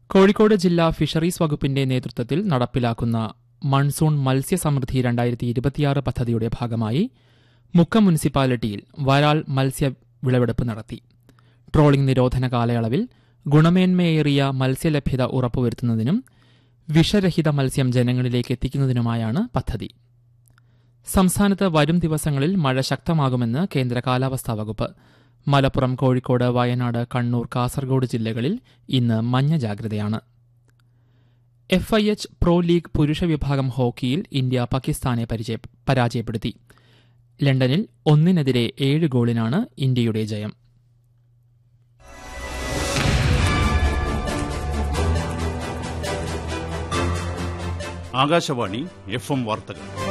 കോഴിക്കോട് ജില്ലാ ഫിഷറീസ് വകുപ്പിന്റെ നേതൃത്വത്തിൽ നടപ്പിലാക്കുന്ന മൺസൂൺ മത്സ്യസമൃദ്ധി രണ്ടായിരത്തി ഇരുപത്തിയാറ് പദ്ധതിയുടെ ഭാഗമായി മുക്കം മുനിസിപ്പാലിറ്റിയിൽ വരാൽ മത്സ്യ വിളവെടുപ്പ് നടത്തി ട്രോളിംഗ് നിരോധന കാലയളവിൽ ഗുണമേന്മയേറിയ മത്സ്യലഭ്യത ഉറപ്പുവരുത്തുന്നതിനും വിഷരഹിത മത്സ്യം ജനങ്ങളിലേക്ക് എത്തിക്കുന്നതിനുമായാണ് പദ്ധതി സംസ്ഥാനത്ത് വരും ദിവസങ്ങളിൽ മഴ ശക്തമാകുമെന്ന് കേന്ദ്ര കാലാവസ്ഥാ വകുപ്പ് മലപ്പുറം കോഴിക്കോട് വയനാട് കണ്ണൂർ കാസർഗോഡ് ജില്ലകളിൽ ഇന്ന് മഞ്ഞ ജാഗ്രതയാണ് F I H pro league പുരുഷ വിഭാഗം ഹോക്കിയിൽ ഇന്ത്യ പാകിസ്ഥാനെ പരിചയ പരാജയപ്പെടുത്തി ലണ്ടനിൽ ഒന്നിനെതിരെ ഏഴ് ഗോളിനാണ് ഇന്ത്യയുടെ ജയം ആകാശവാണി എഫ് എം വാർത്തകൾ